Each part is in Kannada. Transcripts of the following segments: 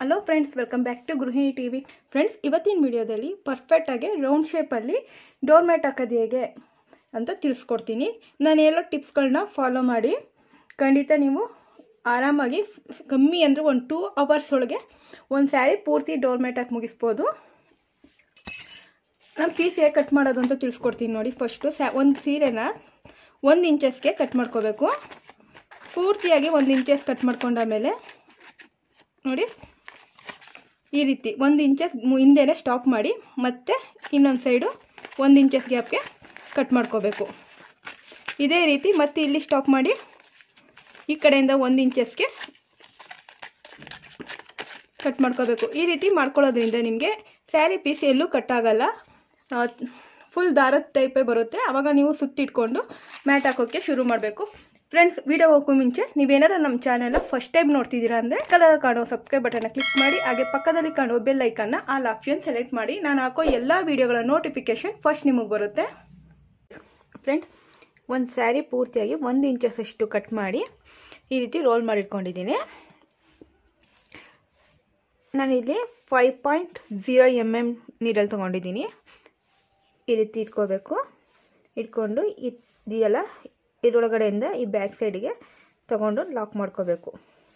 hello friends welcome back to Gruhini T V friends ಇವತ್ತಿನ ವಿಡಿಯೋದಲ್ಲಿ ಪರ್ಫೆಕ್ಟಾಗಿ ರೌಂಡ್ ಶೇಪಲ್ಲಿ ಡೋರ್ ಮ್ಯಾಟ್ ಹಾಕೋದು ಹೇಗೆ ಅಂತ ತಿಳಿಸ್ಕೊಡ್ತೀನಿ ನಾನು ಹೇಳೋ ಟಿಪ್ಸ್ಗಳನ್ನ ಫಾಲೋ ಮಾಡಿ ಖಂಡಿತ ನೀವು ಆರಾಮಾಗಿ ಸ್- ಕಮ್ಮಿ ಅಂದರೆ ಒಂದು ಟೂ ಅವರ್ಸ್ ಒಳಗೆ ಒಂದು ಸ್ಯಾರಿ ಪೂರ್ತಿ ಡೋರ್ ಮ್ಯಾಟ್ ಹಾಕಿ ಮುಗಿಸ್ಬೋದು ನಾನು ಪೀಸ್ ಹೇಗೆ ಕಟ್ ಮಾಡೋದು ಅಂತ ತಿಳಿಸ್ಕೊಡ್ತೀನಿ ನೋಡಿ ಫಸ್ಟು ಸ್ಯಾ ಒಂದು ಸೀರೆನ ಒಂದು ಇಂಚಸ್ಗೆ ಕಟ್ ಮಾಡ್ಕೋಬೇಕು ಪೂರ್ತಿಯಾಗಿ ಒಂದು ಇಂಚಸ್ ಕಟ್ ಮಾಡ್ಕೊಂಡಾಮೇಲೆ ನೋಡಿ ಈ ರೀತಿ ಒಂದು ಇಂಚಸ್ ಹಿಂದೆನೇ ಸ್ಟಾಪ್ ಮಾಡಿ ಮತ್ತೆ ಇನ್ನೊಂದು ಸೈಡು ಒಂದು ಇಂಚಸ್ ಗ್ಯಾಪ್ಗೆ ಕಟ್ ಮಾಡ್ಕೋಬೇಕು ಇದೇ ರೀತಿ ಮತ್ತೆ ಇಲ್ಲಿ ಸ್ಟಾಪ್ ಮಾಡಿ ಈ ಕಡೆಯಿಂದ ಒಂದು ಇಂಚಸ್ಗೆ ಕಟ್ ಮಾಡ್ಕೋಬೇಕು ಈ ರೀತಿ ಮಾಡ್ಕೊಳ್ಳೋದ್ರಿಂದ ನಿಮಗೆ ಸ್ಯಾರಿ ಪೀಸ್ ಎಲ್ಲೂ ಕಟ್ ಆಗಲ್ಲ ಫುಲ್ ದಾರದ ಟೈಪೇ ಬರುತ್ತೆ ಆವಾಗ ನೀವು ಸುತ್ತಿಟ್ಕೊಂಡು ಮ್ಯಾಟ್ ಹಾಕೋಕ್ಕೆ ಶುರು ಮಾಡಬೇಕು ಫ್ರೆಂಡ್ಸ್ ವಿಡಿಯೋ ಹೋಗೋ ಮುಂಚೆ ನೀವೇನಾರು ನಮ್ಮ ಚಾನೆಲ್ನ ಫಸ್ಟ್ ಟೈಮ್ ನೋಡ್ತಿದ್ದೀರಾ ಅಂದರೆ ಕಲರ್ ಕಾಣೋ ಸಬ್ಸ್ಕ್ರೈಬ್ ಬಟನ್ನ ಕ್ಲಿಕ್ ಮಾಡಿ ಹಾಗೆ ಪಕ್ಕದಲ್ಲಿ ಕಾಣೋ ಬೆಲ್ ಐಕನ್ನ ಆಲ್ ಆಪ್ಷನ್ ಸೆಲೆಕ್ಟ್ ಮಾಡಿ ನಾನು ಹಾಕೋ ಎಲ್ಲ ವಿಡಿಯೋಗಳ ನೋಟಿಫಿಕೇಶನ್ ಫಸ್ಟ್ ನಿಮಗೆ ಬರುತ್ತೆ ಫ್ರೆಂಡ್ಸ್ ಒಂದು ಸ್ಯಾರಿ ಪೂರ್ತಿಯಾಗಿ ಒಂದು ಇಂಚಸಷ್ಟು ಕಟ್ ಮಾಡಿ ಈ ರೀತಿ ರೋಲ್ ಮಾಡಿಟ್ಕೊಂಡಿದ್ದೀನಿ ನಾನಿಲ್ಲಿ five point zero M M needle ತೊಗೊಂಡಿದ್ದೀನಿ ಈ ರೀತಿ ಇಟ್ಕೋಬೇಕು ಇಟ್ಕೊಂಡು ಇದೆಯಲ್ಲ ಇದರೊಳಗಡೆಯಿಂದ ಈ ಬ್ಯಾಕ್ ಸೈಡಿಗೆ ತಗೊಂಡು ಲಾಕ್ ಮಾಡ್ಕೋಬೇಕು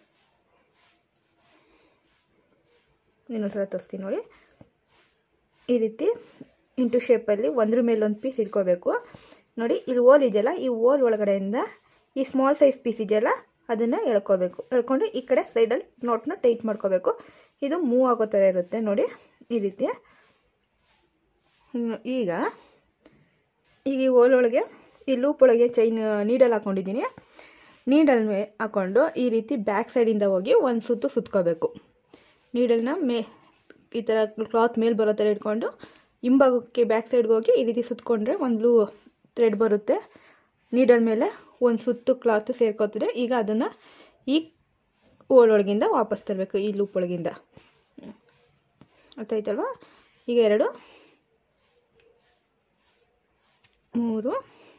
ಇನ್ನೊಂದ್ಸಲ ತೋರಿಸ್ತೀನಿ ನೋಡಿ ಈ ರೀತಿ ಇಂಟು ಶೇಪಲ್ಲಿ ಒಂದ್ರ ಮೇಲೆ ಒಂದು ಪೀಸ್ ಇಟ್ಕೋಬೇಕು ನೋಡಿ ಇಲ್ಲಿ ಓಲ್ ಇದೆಯಲ್ಲ ಈ ಓಲ್ ಒಳಗಡೆಯಿಂದ ಈ ಸ್ಮಾಲ್ ಸೈಜ್ ಪೀಸ್ ಇದೆಯಲ್ಲ ಅದನ್ನು ಎಳ್ಕೋಬೇಕು ಎಳ್ಕೊಂಡು ಈ ಕಡೆ ಸೈಡಲ್ಲಿ ನೋಟ್ನ ಟೈಟ್ ಮಾಡ್ಕೋಬೇಕು ಇದು ಮೂವ್ ಆಗೋ ಥರ ಇರುತ್ತೆ ನೋಡಿ ಈ ರೀತಿ ಇನ್ನು ಈಗ ಈಗ ಈ ಓಲ್ ಒಳಗೆ ಈ ಲೂಪ್ ಒಳಗೆ ಚೈನ್ ನೀಡಲ್ ಹಾಕೊಂಡಿದ್ದೀನಿ ನೀಡಲ್ ಮೇ ಹಾಕ್ಕೊಂಡು ಈ ರೀತಿ ಬ್ಯಾಕ್ ಸೈಡಿಂದ ಹೋಗಿ ಒಂದು ಸುತ್ತು ಸುತ್ಕೋಬೇಕು ನೀಡಲ್ನ ಮೇ ಈ ಥರ ಕ್ಲಾತ್ ಮೇಲೆ ಬರೋ ಥರ ಇಟ್ಕೊಂಡು ಹಿಂಭಾಗಕ್ಕೆ ಬ್ಯಾಕ್ ಸೈಡ್ಗೆ ಹೋಗಿ ಈ ರೀತಿ ಸುತ್ಕೊಂಡ್ರೆ ಒಂದು ಲೂ ಥ್ರೆಡ್ ಬರುತ್ತೆ ನೀಡಲ್ ಮೇಲೆ ಒಂದು ಸುತ್ತು ಕ್ಲಾತ್ ಸೇರ್ಕೋತದೆ ಈಗ ಅದನ್ನು ಈ ಓಲ್ ಒಳಗಿಂದ ವಾಪಸ್ ತರಬೇಕು ಈ ಲೂಪ್ ಒಳಗಿಂದ ಅರ್ಥಾಯ್ತಲ್ವಾ ಈಗ ಎರಡು ಮೂರು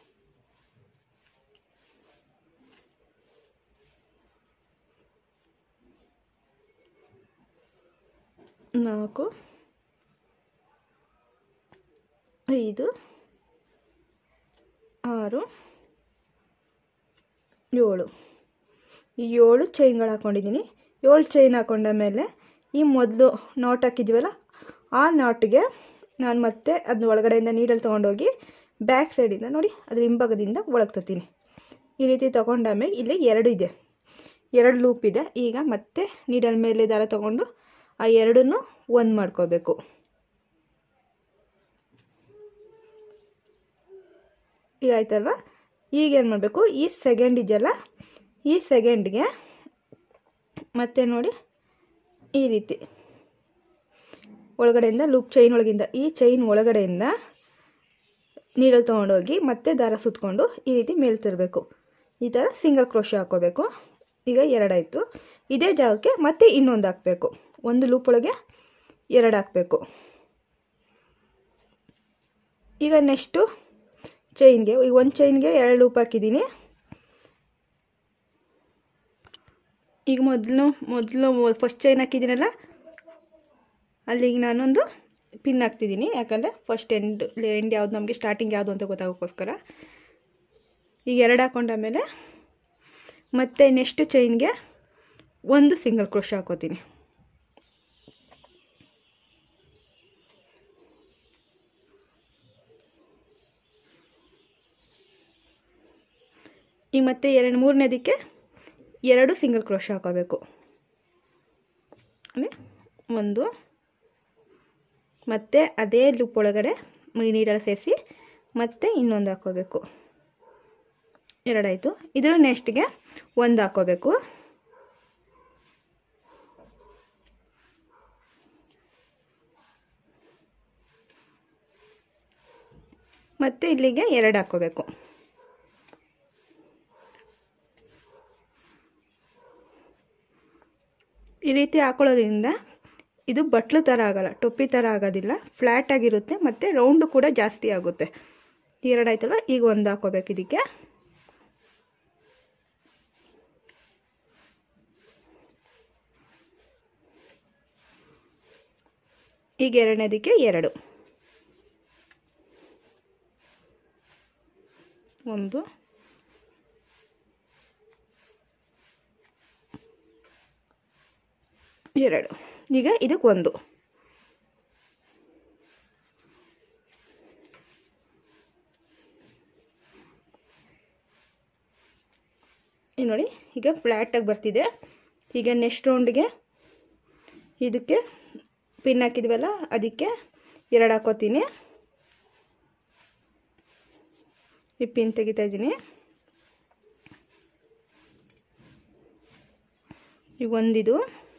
ನಾಲ್ಕು ಐದು ಆರು ಏಳು ಈ ಏಳು ಚೈನ್ಗಳು ಹಾಕ್ಕೊಂಡಿದ್ದೀನಿ ಏಳು ಚೈನ್ ಹಾಕೊಂಡ ಮೇಲೆ ಈ ಮೊದಲು ನಾಟ್ ಹಾಕಿದ್ದೀವಲ್ಲ ಆ ನಾಟ್ಗೆ ನಾನು ಮತ್ತೆ ಅದನ್ನ ಒಳಗಡೆಯಿಂದ ನೀಡಲ್ಲಿ ತೊಗೊಂಡೋಗಿ ಬ್ಯಾಕ್ ಸೈಡಿಂದ ನೋಡಿ ಅದ್ರ ಹಿಂಭಾಗದಿಂದ ಒಳಗೆ ತತ್ತೀನಿ ಈ ರೀತಿ ತೊಗೊಂಡಾದ್ಮೇಲೆ ಇಲ್ಲಿ ಎರಡು ಇದೆ ಎರಡು ಲೂಪ್ ಇದೆ ಈಗ ಮತ್ತೆ ನೀಡಲ್ ಮೇಲೆ ದಾರ ತೊಗೊಂಡು ಆ ಎರಡನ್ನೂ ಒಂದು ಮಾಡ್ಕೋಬೇಕು ಈಗ ಆಯ್ತಲ್ವ ಈಗ ಏನು ಮಾಡಬೇಕು ಈ ಸೆಕೆಂಡ್ ಇದೆಯಲ್ಲ ಈ ಸೆಕೆಂಡ್ಗೆ ಮತ್ತೆ ನೋಡಿ ಈ ರೀತಿ ಒಳಗಡೆಯಿಂದ ಲೂಪ್ ಚೈನ್ ಒಳಗಿಂದ ಈ ಚೈನ್ ಒಳಗಡೆಯಿಂದ ನೀಡಲ್ ತೊಗೊಂಡೋಗಿ ಮತ್ತೆ ದಾರ ಸುತ್ಕೊಂಡು ಈ ರೀತಿ ಮೇಲೆ ತರಬೇಕು ಈ ಥರ ಸಿಂಗಲ್ ಕ್ರೋಶ ಹಾಕೋಬೇಕು ಈಗ ಎರಡಾಯಿತು ಇದೇ ಜಾಗಕ್ಕೆ ಮತ್ತೆ ಇನ್ನೊಂದು ಹಾಕಬೇಕು ಒಂದು ಲೂಪ್ ಒಳಗೆ ಎರಡು ಹಾಕಬೇಕು ಈಗ ನೆಕ್ಸ್ಟು ಚೈನ್ಗೆ ಈಗ ಒಂದು ಚೈನ್ಗೆ ಎರಡು ಲೂಪ್ ಹಾಕಿದ್ದೀನಿ ಈಗ ಮೊದಲು ಮೊದಲು ಫಸ್ಟ್ ಚೈನ್ ಹಾಕಿದ್ದೀನಲ್ಲ ಅಲ್ಲಿಗೆ ನಾನೊಂದು ಪಿನ್ ಹಾಕ್ತಿದ್ದೀನಿ ಯಾಕಂದರೆ ಫಸ್ಟ್ ಎಂಡ್ ಎಂಡ್ ಯಾವ್ದು ನಮಗೆ ಸ್ಟಾರ್ಟಿಂಗ್ ಯಾವುದು ಅಂತ ಗೊತ್ತಾಗೋಕ್ಕೋಸ್ಕರ ಈಗ ಎರಡು ಹಾಕೊಂಡಾಮೇಲೆ ಮತ್ತೆ ನೆಕ್ಸ್ಟ್ ಚೈನ್ಗೆ ಒಂದು ಸಿಂಗಲ್ ಕ್ರೋಶ ಹಾಕೋತೀನಿ ಈಗ ಮತ್ತೆ ಎರಡು ಮೂರನೇದಕ್ಕೆ ಎರಡು ಸಿಂಗಲ್ ಕ್ರೋಶ ಹಾಕೋಬೇಕು ಒಂದು ಮತ್ತು ಅದೇ ಲೂಪ್ ಒಳಗಡೆ ನೀರಲ್ಲಿ ಸೇರಿಸಿ ಮತ್ತೆ ಇನ್ನೊಂದು ಹಾಕೋಬೇಕು ಎರಡಾಯಿತು ಇದ್ರ ನೆಕ್ಸ್ಟ್ಗೆ ಒಂದು ಹಾಕೋಬೇಕು ಮತ್ತು ಇಲ್ಲಿಗೆ ಎರಡು ಹಾಕೋಬೇಕು ಈ ರೀತಿ ಹಾಕೊಳ್ಳೋದ್ರಿಂದ ಇದು ಬಟ್ಲು ಥರ ಆಗಲ್ಲ ಟೊಪ್ಪಿ ಥರ ಆಗೋದಿಲ್ಲ ಫ್ಲ್ಯಾಟ್ ಆಗಿರುತ್ತೆ ಮತ್ತು ರೌಂಡು ಕೂಡ ಜಾಸ್ತಿ ಆಗುತ್ತೆ ಎರಡಾಯ್ತಲ್ಲ ಈಗ ಒಂದು ಹಾಕೋಬೇಕು ಇದಕ್ಕೆ ಈಗ ಎರಡನೇದಕ್ಕೆ ಎರಡು ಒಂದು ಎರಡು ಈಗ ಇದಕ್ಕೆ ಒಂದು ಈಗ ನೋಡಿ ಈಗ ಫ್ಲ್ಯಾಟಾಗಿ ಬರ್ತಿದೆ ಈಗ ನೆಕ್ಸ್ಟ್ ರೌಂಡ್ಗೆ ಇದಕ್ಕೆ ಪಿನ್ ಹಾಕಿದ್ವಲ್ಲ ಅದಕ್ಕೆ ಎರಡು ಹಾಕೋತೀನಿ ಈ ಪಿನ್ ತೆಗಿತಾ ಇದ್ದೀನಿ ಈಗ ಒಂದಿದು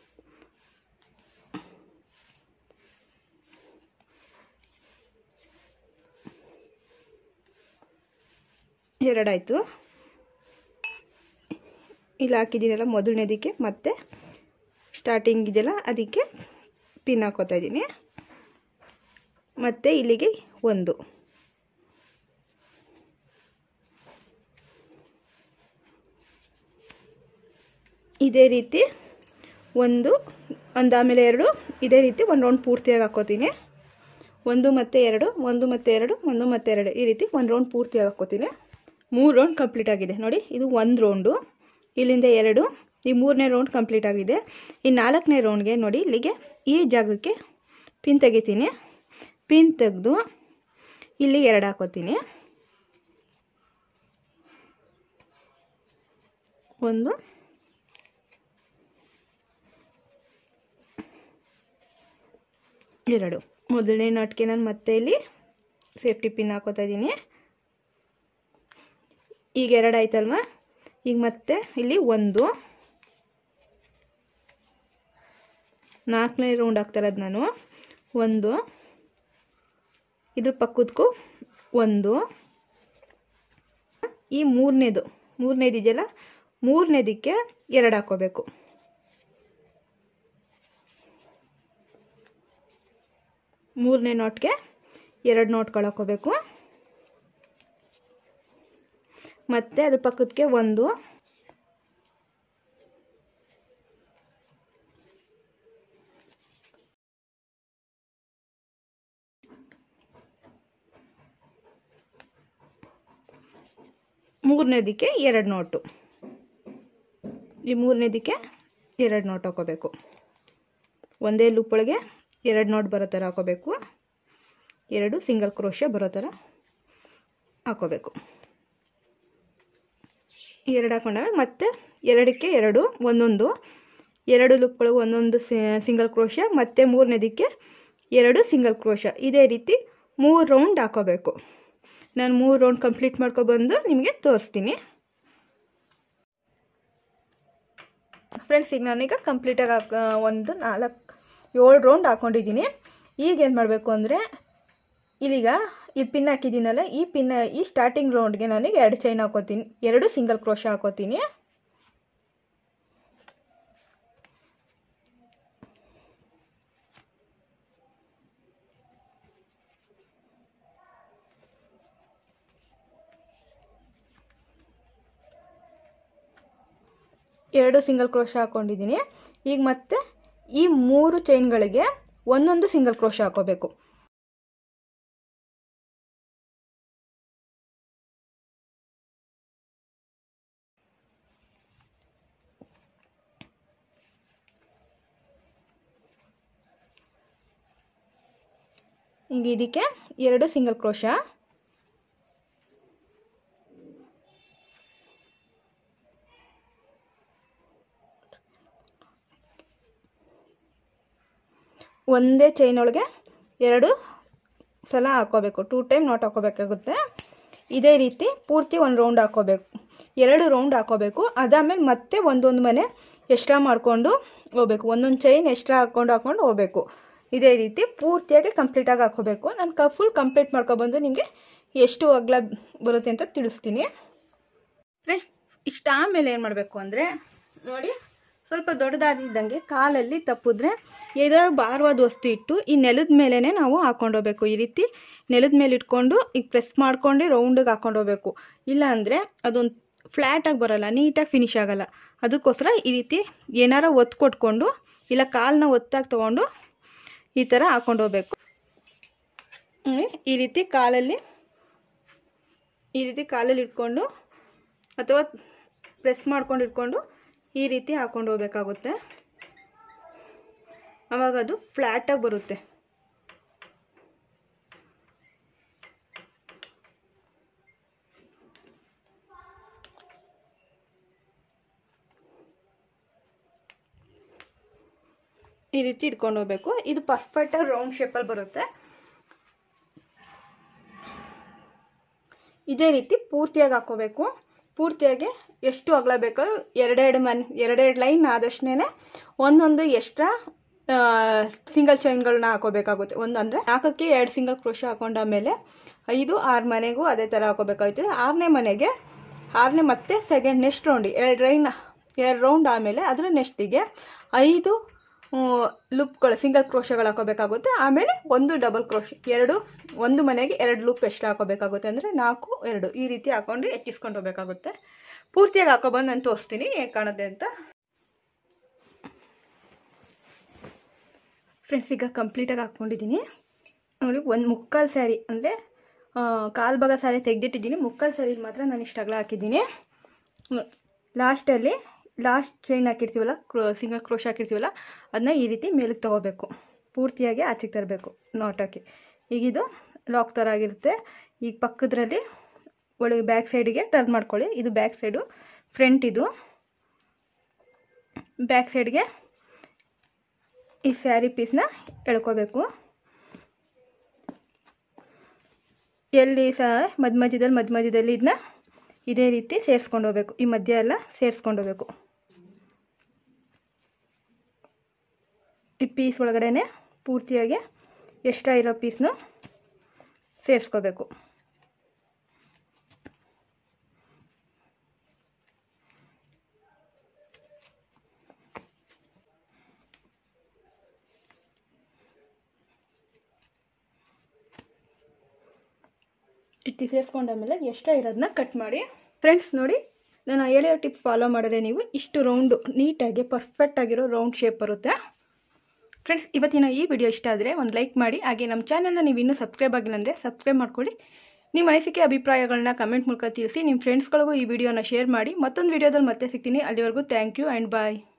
ಎರಡಾಯಿತು ಇಲ್ಲಿ ಹಾಕಿದ್ದೀನಲ್ಲ ಮೊದಲನೇದಕ್ಕೆ ಮತ್ತೆ ಸ್ಟಾರ್ಟಿಂಗ್ ಇದೆಯಲ್ಲ ಅದಕ್ಕೆ ಪಿನ್ ಹಾಕೋತಾ ಇದ್ದೀನಿ ಮತ್ತು ಇಲ್ಲಿಗೆ ಒಂದು ಇದೇ ರೀತಿ ಒಂದು ಒಂದು ಆಮೇಲೆ ಎರಡು ಇದೇ ರೀತಿ ಒಂದು ರೌಂಡ್ ಪೂರ್ತಿಯಾಗಿ ಹಾಕೋತೀನಿ ಒಂದು ಮತ್ತು ಎರಡು ಒಂದು ಮತ್ತು ಎರಡು ಒಂದು ಮತ್ತು ಎರಡು ಈ ರೀತಿ ಒಂದು ರೌಂಡ್ ಪೂರ್ತಿಯಾಗಿ ಹಾಕೋತೀನಿ ಮೂರು ರೌಂಡ್ ಕಂಪ್ಲೀಟ್ ಆಗಿದೆ ನೋಡಿ ಇದು ಒಂದು ರೌಂಡು ಇಲ್ಲಿಂದ ಎರಡು ಈ ಮೂರನೇ ರೌಂಡ್ ಕಂಪ್ಲೀಟ್ ಆಗಿದೆ ಈ ನಾಲ್ಕನೇ ರೌಂಡ್ಗೆ ನೋಡಿ ಇಲ್ಲಿಗೆ ಈ ಜಾಗಕ್ಕೆ ಪಿನ್ ತೆಗಿತೀನಿ ಪಿನ್ ತೆಗೆದು ಇಲ್ಲಿ ಎರಡು ಹಾಕೋತೀನಿ ಒಂದು ಎರಡು ಮೊದಲನೇ ನಾಟ್ಗೆ ನಾನು ಮತ್ತೆ ಇಲ್ಲಿ ಸೇಫ್ಟಿ ಪಿನ್ ಹಾಕೋತಾ ಇದ್ದೀನಿ ಈಗ ಎರಡು ಆಯ್ತಲ್ವಾ ಈಗ ಮತ್ತೆ ಇಲ್ಲಿ ಒಂದು ನಾಲ್ಕನೇ ರೌಂಡ್ ಹಾಕ್ತಾ ಇರೋದು ನಾನು ಒಂದು ಇದ್ರ ಪಕ್ಕದಕ್ಕೂ ಒಂದು ಈ ಮೂರನೇದು ಮೂರನೇದು ಇದೆಯಲ್ಲ ಮೂರನೇದಕ್ಕೆ ಎರಡು ಹಾಕೋಬೇಕು ಮೂರನೇ ನೋಟ್ಗೆ ಎರಡು ನೋಟ್ಗಳು ಹಾಕೋಬೇಕು ಮತ್ತು ಅದ್ರ ಪಕ್ಕದಕ್ಕೆ ಒಂದು ಮೂರನೇದಕ್ಕೆ ಎರಡು ನೋಟು ಈ ಮೂರನೇದಕ್ಕೆ ಎರಡು ನೋಟ್ ಹಾಕೋಬೇಕು ಒಂದೇ ಲೂಪ್ ಒಳಗೆ ಎರಡು ನೋಟ್ ಬರೋ ಥರ ಹಾಕೋಬೇಕು ಎರಡು ಸಿಂಗಲ್ ಕ್ರೋಶ ಬರೋ ಥರ ಹಾಕೋಬೇಕು ಎರಡು ಹಾಕೊಂಡಾಗ ಮತ್ತೆ ಎರಡಕ್ಕೆ ಎರಡು ಒಂದೊಂದು ಎರಡು ಲೂಪ್ಗಳು ಒಂದೊಂದು ಸಿಂಗಲ್ ಕ್ರೋಶ ಮತ್ತು ಮೂರನೇದಕ್ಕೆ ಎರಡು ಸಿಂಗಲ್ ಕ್ರೋಶ ಇದೇ ರೀತಿ ಮೂರು ರೌಂಡ್ ಹಾಕೋಬೇಕು ನಾನು ಮೂರು ರೌಂಡ್ ಕಂಪ್ಲೀಟ್ ಮಾಡ್ಕೊಬಂದು ನಿಮಗೆ ತೋರಿಸ್ತೀನಿ ಫ್ರೆಂಡ್ಸ್ ಈಗ ನಾನೀಗ ಕಂಪ್ಲೀಟಾಗಿ ಹಾಕ ಒಂದು ನಾಲ್ಕು ಏಳು ರೌಂಡ್ ಹಾಕ್ಕೊಂಡಿದ್ದೀನಿ ಈಗ ಏನು ಮಾಡಬೇಕು ಅಂದರೆ ಇಲ್ಲಿಗ ಈ ಪಿನ್ ಹಾಕಿದ್ದೀನಲ್ಲ ಈ ಪಿನ್ ಈ ಸ್ಟಾರ್ಟಿಂಗ್ ರೌಂಡ್ಗೆ ನಾನೀಗ ಎರಡು ಚೈನ್ ಹಾಕೋತೀನಿ ಎರಡು ಸಿಂಗಲ್ ಕ್ರೋಶ ಹಾಕೋತೀನಿ ಎರಡು ಸಿಂಗಲ್ ಕ್ರೋಶ ಹಾಕ್ಕೊಂಡಿದ್ದೀನಿ ಈಗ ಮತ್ತೆ ಈ ಮೂರು ಚೈನ್ಗಳಿಗೆ ಒಂದೊಂದು ಸಿಂಗಲ್ ಕ್ರೋಶ ಹಾಕೋಬೇಕು ಈಗ ಇದಕ್ಕೆ ಎರಡು ಸಿಂಗಲ್ ಕ್ರೋಶ ಒಂದೇ ಚೈನ್ ಒಳಗೆ ಎರಡು ಸಲ ಹಾಕೋಬೇಕು ಟೂ ಟೈಮ್ ನಾಟ್ ಹಾಕೋಬೇಕಾಗುತ್ತೆ ಇದೇ ರೀತಿ ಪೂರ್ತಿ ಒಂದು ರೌಂಡ್ ಹಾಕೋಬೇಕು ಎರಡು ರೌಂಡ್ ಹಾಕೋಬೇಕು ಅದಾದಮೇಲೆ ಮತ್ತೆ ಒಂದೊಂದು ಮನೆ ಎಕ್ಸ್ಟ್ರಾ ಮಾಡಿಕೊಂಡು ಹೋಗ್ಬೇಕು ಒಂದೊಂದು ಚೈನ್ ಎಕ್ಸ್ಟ್ರಾ ಹಾಕ್ಕೊಂಡು ಹಾಕ್ಕೊಂಡು ಹೋಗ್ಬೇಕು ಇದೇ ರೀತಿ ಪೂರ್ತಿಯಾಗಿ ಕಂಪ್ಲೀಟಾಗಿ ಹಾಕೋಬೇಕು ನಾನು ಕ ಫುಲ್ ಕಂಪ್ಲೀಟ್ ಮಾಡ್ಕೊಬಂದು ನಿಮಗೆ ಎಷ್ಟು ಅಗಲ ಬರುತ್ತೆ ಅಂತ ತಿಳಿಸ್ತೀನಿ ಫ್ರೆಂಡ್ಸ್ ಇಷ್ಟ ಆಮೇಲೆ ಏನು ಮಾಡಬೇಕು ಅಂದರೆ ನೋಡಿ ಸ್ವಲ್ಪ ದೊಡ್ಡದಾದಿದ್ದಂಗೆ ಕಾಲಲ್ಲಿ ತಪ್ಪಿದ್ರೆ ಏದಾದ್ರು ಭಾರವಾದ ವಸ್ತು ಇಟ್ಟು ಈ ನೆಲದ ಮೇಲೇ ನಾವು ಹಾಕೊಂಡು ಹೋಗ್ಬೇಕು ಈ ರೀತಿ ನೆಲದ ಮೇಲೆ ಇಟ್ಕೊಂಡು ಈಗ ಪ್ರೆಸ್ ಮಾಡ್ಕೊಂಡು ರೌಂಡಿಗೆ ಹಾಕೊಂಡು ಹೋಗ್ಬೇಕು ಇಲ್ಲ ಅಂದರೆ ಅದೊಂದು ಫ್ಲ್ಯಾಟಾಗಿ ಬರೋಲ್ಲ ನೀಟಾಗಿ ಫಿನಿಶ್ ಆಗೋಲ್ಲ ಅದಕ್ಕೋಸ್ಕರ ಈ ರೀತಿ ಏನಾರ ಒತ್ತು ಕೊಟ್ಕೊಂಡು ಇಲ್ಲ ಕಾಲನ್ನ ಒತ್ತಾಗಿ ತೊಗೊಂಡು ಈ ಥರ ಹಾಕೊಂಡು ಹೋಗ್ಬೇಕು ನೋಡಿ, ಈ ರೀತಿ ಕಾಲಲ್ಲಿ ಈ ರೀತಿ ಕಾಲಲ್ಲಿ ಇಟ್ಕೊಂಡು ಅಥವಾ ಪ್ರೆಸ್ ಮಾಡ್ಕೊಂಡು ಇಟ್ಕೊಂಡು ಈ ರೀತಿ ಹಾಕೊಂಡು ಹೋಗ್ಬೇಕಾಗುತ್ತೆ ಆವಾಗ ಅದು ಫ್ಲ್ಯಾಟಾಗಿ ಬರುತ್ತೆ ಈ ರೀತಿ ಇಟ್ಕೊಂಡು ಹೋಗ್ಬೇಕು ಇದು ಪರ್ಫೆಕ್ಟಾಗಿ ರೌಂಡ್ ಶೇಪಲ್ಲಿ ಬರುತ್ತೆ ಇದೇ ರೀತಿ ಪೂರ್ತಿಯಾಗಿ ಹಾಕೋಬೇಕು ಪೂರ್ತಿಯಾಗಿ ಎಷ್ಟು ಅಗಲ ಬೇಕಾದ್ರೂ ಎರಡೆರಡು ಮನ್ ಎರಡೆರಡು ಲೈನ್ ಆದಷ್ಟೇ ಒಂದೊಂದು ಎಕ್ಸ್ಟ್ರಾ ಸಿಂಗಲ್ ಚೈನ್ಗಳನ್ನ ಹಾಕೋಬೇಕಾಗುತ್ತೆ ಒಂದು ಅಂದರೆ ನಾಲ್ಕಕ್ಕೆ ಎರಡು ಸಿಂಗಲ್ ಕ್ರೋಶ ಹಾಕೊಂಡಾದ್ಮೇಲೆ ಐದು ಆರು ಮನೆಗೂ ಅದೇ ಥರ ಹಾಕೋಬೇಕಾಗ್ತದೆ ಆರನೇ ಮನೆಗೆ ಆರನೇ ಮತ್ತೆ ಸೆಕೆಂಡ್ ನೆಕ್ಸ್ಟ್ ರೌಂಡ್ ಎರಡು ಲೈನ್ ಎರಡು ರೌಂಡ್ ಆದಮೇಲೆ ಅದರ ನೆಕ್ಸ್ಟಿಗೆ ಐದು ಲೂಪ್ಗಳು ಸಿಂಗಲ್ ಕ್ರೋಶಗಳು ಹಾಕೋಬೇಕಾಗುತ್ತೆ ಆಮೇಲೆ ಒಂದು ಡಬಲ್ ಕ್ರೋಶ್ ಎರಡು ಒಂದು ಮನೆಗೆ ಎರಡು ಲೂಪ್ ಎಷ್ಟು ಹಾಕೋಬೇಕಾಗುತ್ತೆ ಅಂದರೆ ನಾಲ್ಕು ಎರಡು ಈ ರೀತಿ ಹಾಕೊಂಡು ಹೆಚ್ಚಿಸ್ಕೊಂಡು ಹೋಗ್ಬೇಕಾಗುತ್ತೆ ಪೂರ್ತಿಯಾಗಿ ಹಾಕೊಬಂದು ನಾನು ತೋರಿಸ್ತೀನಿ ಹೇಗೆ ಕಾಣುತ್ತೆ ಅಂತ ಫ್ರೆಂಡ್ಸ್ ಈಗ ಕಂಪ್ಲೀಟಾಗಿ ಹಾಕ್ಕೊಂಡಿದ್ದೀನಿ ನೋಡಿ ಒಂದು ಮುಕ್ಕಾಲು ಸ್ಯಾರಿ ಅಂದರೆ ಕಾಲು ಭಾಗ ಸ್ಯಾರಿ ತೆಗೆದಿಟ್ಟಿದ್ದೀನಿ ಮುಕ್ಕಾಲು ಸ್ಯಾರಿ ಮಾತ್ರ ನಾನು ಇಷ್ಟು ಅಗಲ ಹಾಕಿದ್ದೀನಿ ಲಾಸ್ಟಲ್ಲಿ ಲಾಸ್ಟ್ ಚೈನ್ ಹಾಕಿರ್ತೀವಲ್ಲ ಕ್ರೋ ಸಿಂಗಲ್ ಕ್ರೋಶ್ ಹಾಕಿರ್ತೀವಲ್ಲ ಅದನ್ನ ಈ ರೀತಿ ಮೇಲಕ್ಕೆ ತೊಗೋಬೇಕು ಪೂರ್ತಿಯಾಗಿ ಆಚೆಗೆ ತರಬೇಕು ನಾಟ್ ಹಾಕಿ ಈಗ ಇದು ಲಾಕ್ ಥರ ಆಗಿರುತ್ತೆ ಈಗ ಪಕ್ಕದ್ರಲ್ಲಿ ಒಳಗೆ ಬ್ಯಾಕ್ ಸೈಡಿಗೆ ಟರ್ನ್ ಮಾಡ್ಕೊಳ್ಳಿ ಇದು ಬ್ಯಾಕ್ ಸೈಡು ಫ್ರಂಟ್ ಇದು ಬ್ಯಾಕ್ ಸೈಡ್ಗೆ ಈ ಸ್ಯಾರಿ ಪೀಸ್ನ ಎಳ್ಕೋಬೇಕು ಎಲ್ಲಿ ಸಹ ಮಧ್ಯ ಮಧ್ಯದಲ್ಲಿ ಮಧ್ಯ ಮಧ್ಯದಲ್ಲಿ ಇದನ್ನ ಇದೇ ರೀತಿ ಸೇರಿಸ್ಕೊಂಡು ಹೋಗ್ಬೇಕು ಈ ಮಧ್ಯ ಎಲ್ಲ ಸೇರಿಸ್ಕೊಂಡು ಹೋಗ್ಬೇಕು ಈ ಪೀಸ್ ಒಳಗಡೆನೆ ಪೂರ್ತಿಯಾಗಿ ಎಕ್ಸ್ಟ್ರಾ ಇರೋ ಪೀಸ್ನು ಸೇರಿಸ್ಕೋಬೇಕು ಇಟ್ಟು ಸೇರಿಸ್ಕೊಂಡಾದ್ಮೇಲೆ ಎಕ್ಸ್ಟ್ರಾ ಇರೋದನ್ನ ಕಟ್ ಮಾಡಿ ಫ್ರೆಂಡ್ಸ್ ನೋಡಿ ನಾನು ಹೇಳಿರೋ ಟಿಪ್ಸ್ ಫಾಲೋ ಮಾಡಿದ್ರೆ ನೀವು ಇಷ್ಟು ರೌಂಡು ನೀಟಾಗಿ ಪರ್ಫೆಕ್ಟ್ ಆಗಿರೋ ರೌಂಡ್ ಶೇಪ್ ಬರುತ್ತೆ ಫ್ರೆಂಡ್ಸ್ ಇವತ್ತಿನ ಈ ವಿಡಿಯೋ ಇಷ್ಟ ಆದರೆ ಒಂದು ಲೈಕ್ ಮಾಡಿ ಹಾಗೆ ನಮ್ಮ ಚಾನಲ್ನ ನೀವು ಇನ್ನೂ ಸಬ್ಸ್ಕ್ರೈಬ್ ಆಗಿಲ್ಲ ಅಂದರೆ ಸಬ್ಸ್ಕ್ರೈಬ್ ಮಾಡ್ಕೊಳ್ಳಿ ನಿಮ್ಮ ಅನಿಸಿಕೆ ಅಭಿಪ್ರಾಯಗಳನ್ನ ಕಮೆಂಟ್ ಮೂಲಕ ತಿಳಿಸಿ ನಿಮ್ಮ ಫ್ರೆಂಡ್ಸ್ಗಳಿಗೂ ಈ ವಿಡಿಯೋನ ಶೇರ್ ಮಾಡಿ ಮತ್ತೊಂದು ವಿಡಿಯೋದಲ್ಲಿ ಮತ್ತೆ ಸಿಗ್ತೀನಿ ಅಲ್ಲಿವರೆಗೂ ಥ್ಯಾಂಕ್ ಯು ಆ್ಯಂಡ್ ಬಾಯ್